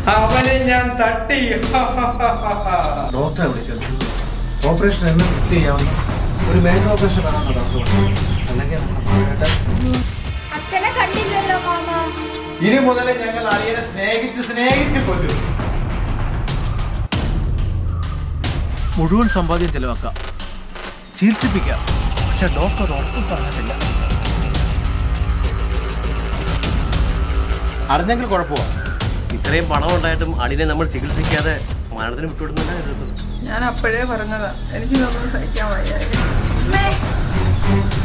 അവനെ ഞാൻ തട്ടി ഡോക്ടറെ വിളിച്ചത് ഓപ്പറേഷൻ എന്ന് ഫിക്സ് ചെയ്യാവുന്ന ഒരു മേജർ ഓപ്പറേഷൻ വേണമെന്ന് ഡോക്ടർ പറഞ്ഞു അല്ലെങ്കിൽ നമ്മുടെ മാവേട്ടൻ അച്ഛനെ കണ്ടില്ലല്ലോ മാമ ഇനി മുതൽ ഞങ്ങൾ അളിയനെ സ്നേഹിച്ച് സ്നേഹിച്ച് കൊല്ലും മുഴുവൻ സമ്പാദ്യം ചെലവാക്കാം ചികിത്സിപ്പിക്കാം പക്ഷെ ഡോക്ടർ ഉറപ്പും പറഞ്ഞിട്ടില്ല അറിഞ്ഞെങ്കിൽ കുഴപ്പമോ ഇത്രയും പണം ഉണ്ടായിട്ടും അടിനെ നമ്മൾ ചികിത്സിക്കാതെ മരണത്തിന് വിട്ടുവിടുന്നില്ല കരുതുന്നത് ഞാൻ അപ്പോഴേ പറഞ്ഞതാ എനിക്ക് ഇതൊന്നും സഹിക്കാൻ വയ്യായിരുന്നു അമ്മേ